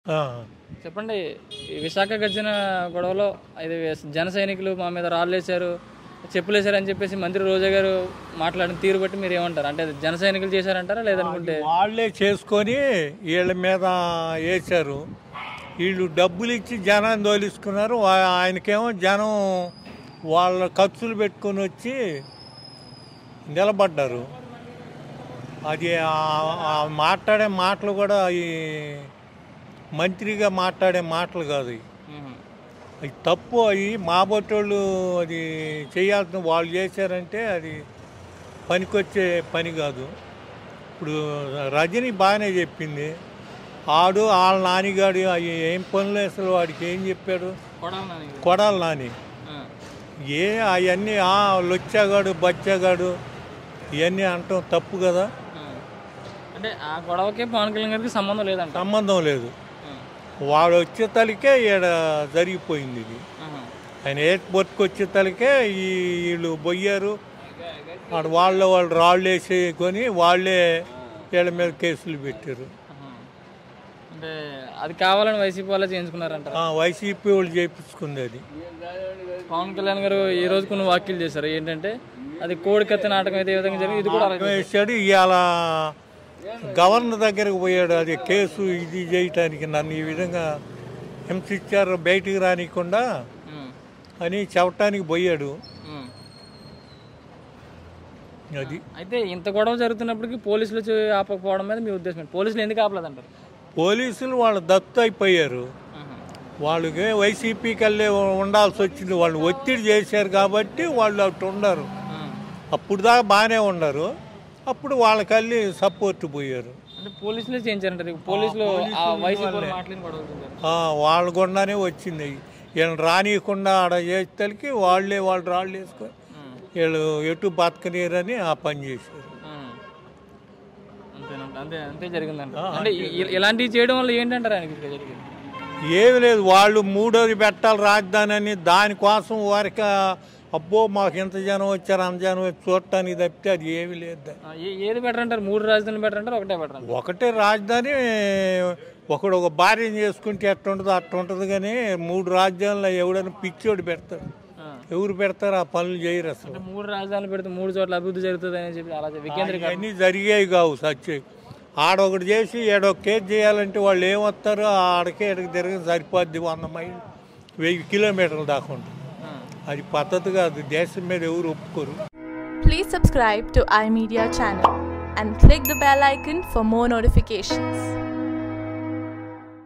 ఆ, చెప్పండి ఈ విశాఖ గర్జన గొడవలో ఇది జన సైనికులు మా మీద రాళ్ళు వేశారు చెప్పులు వేశారు అని చెప్పేసి మంత్రి రోజా గారు మాట్లాడిన తీరు బట్టి మీరు ఏమంటారు అంటే అది జన సైనికులు చేశారంటారా లేదనుకుంటే వాళ్ళే చేసుకొని వీళ్ళ మీద వేశారు వీళ్ళు డబ్బులు ఇచ్చి జనాన్ని తోలిసుకున్నారు వా- ఆయనకేమో జనం వాళ్ళ ఖర్చులు పెట్టుకొని వచ్చి నిలబడ్డారు అది ఆ- ఆ మాట్లాడే మాటలు కూడా ఈ మంత్రిగా మాట్లాడే మాటలు కాదు ఇవి. మ్మ్. అది తప్పు అవి మా బొట్టోళ్ళు అది చేయాల్సిన వాళ్ళు చేశారంటే అది పనికొచ్చే పని కాదు ఇప్పుడు రజని బాగానే చెప్పింది ఆడు వాళ్ళ నానిగాడు అవి ఏం పనులు అసలు వాడికి ఏం చెప్పాడు కొడాలి నాని గారు. కొడాలి నాని ఆ. ఏ అవన్నీ ఆ లొచ్చాగాడు బచ్చాగాడు ఇవన్నీ అనటం తప్పు కదా ఆ. అంటే ఆ గొడవకి పవన్ కళ్యాణ్ గారికి సంబంధం లేదంట సంబంధం లేదు ఆ. వాడు వచ్చే తలికే ఈడ జరిగిపోయింది ఇది ఆహా. ఆయన ఎయిర్పోర్ట్కి వచ్చే తలకే ఈ వీళ్ళు పోయారు వాడు వాళ్ళ వాళ్ళు రాళ్ళు వేసేకొని వాళ్ళే వీళ్ళ మీద కేసులు పెట్టారు ఆహా. అంటే అది కావాలని వైసీపీ వాళ్ళే చేయించుకున్నారంటారు ఆ, వైసీపీ వాళ్ళు చేయించుకుంది అది పవన్ కళ్యాణ్ గారు ఈ రోజు కొన్ని వ్యాఖ్యలు చేశారు ఏంటంటే అది కోడి కత్తి నాటకం అయితే ఏ విధంగా జరిగింది ఇది కూడా అలాగే వేసాడు ఇవాళ గవర్నర్ దగ్గరికి పోయాడు అది కేసు ఇది చేయటానికి నన్ను ఈ విధంగా హింసించారు బయటికి రానికుండా ఉమ్. అని చెప్పటానికి పోయాడు ఉమ్. అది అయితే ఇంత గొడవ జరుగుతున్నప్పటికీ పోలీసులు వచ్చి ఆపకపోవడం మీద మీ ఉద్దేశం ఏంటి? పోలీసులు ఎందుకు ఆపలేదంటారు పోలీసులు వాళ్ళు దత్తు అయిపోయారు ఆహా. వాళ్ళకి వైసీపీకి వెళ్ళి ఉండాల్సి వచ్చింది వాళ్ళు ఒత్తిడి చేశారు కాబట్టి వాళ్ళు అటు ఉండరు ఆ. అప్పుడు దాకా బాగానే ఉండరు అప్పుడు వాళ్ళకి వెళ్ళి సపోర్ట్ పోయారు అంటే పోలీసులే చేయించారంటారు ఇప్పుడు పోలీసులు ఆ వైసీపీ వాళ్ళు మాట్లాడిన గొడవ అవుతుంటారు ఆ, వాళ్ళ గుండానే వచ్చింది వీళ్ళని రానియకుండా ఆడ చేసేసరికి వాళ్ళే వాళ్ళు రాళ్ళు వేసుకొని వీళ్ళు ఎటు బతకనీరని ఆ పని చేశారు అంతేనంట అంతే అంతే జరిగిందంట అంటే ఇ- ఇ- ఇలాంటివి చేయడం వల్ల ఏంటంటారు ఆయనకి ఇక్కడ జరిగింది ఏమి లేదు వాళ్ళు మూడోది పెట్టాలి రాజధాని అని దానికోసం వారికి అబ్బో మాకు ఇంత జనం వచ్చారు అంత జనం వచ్చి చూడటానికి తప్పితే అది ఏమీ లేదు దానికి. ఆ, ఏ- ఏది బెటర్ అంటారు మూడు రాజధానులు బెటర్ అంటారు ఒకటే బెటర్ అంటారు ఒకటే రాజధాని ఒకడు ఒక భార్యను చేసుకుంటే ఎట్ట ఉంటుంది అట్ట ఉంటుంది కానీ మూడు రాజ్యాల్లో ఎవడైనా పిచ్చోడు పెడతాడు ఎవరు పెడతారు ఆ పనులు చేయరు అసలు అంటే మూడు రాజధానులు పెడితే మూడు చోట్ల అభివృద్ధి జరుగుతుంది అని చెప్పి అలా వికేంద్రీకరణ అన్నీ జరిగేవి కావు సత్య ఆడొకటి చేసి ఏడో కేసు చేయాలంటే వాళ్ళు ఏమొస్తారు ఆడకే ఎడకి తిరిగి సరిపోద్ది వంద మైలు వెయ్యి కిలోమీటర్లు దాకా ఉంటుంది ఆ. అది పద్ధతి కాదు దేశం మీద ఎవరు ఒప్పుకోరు Please subscribe to iMedia channel and click the bell icon for more notifications.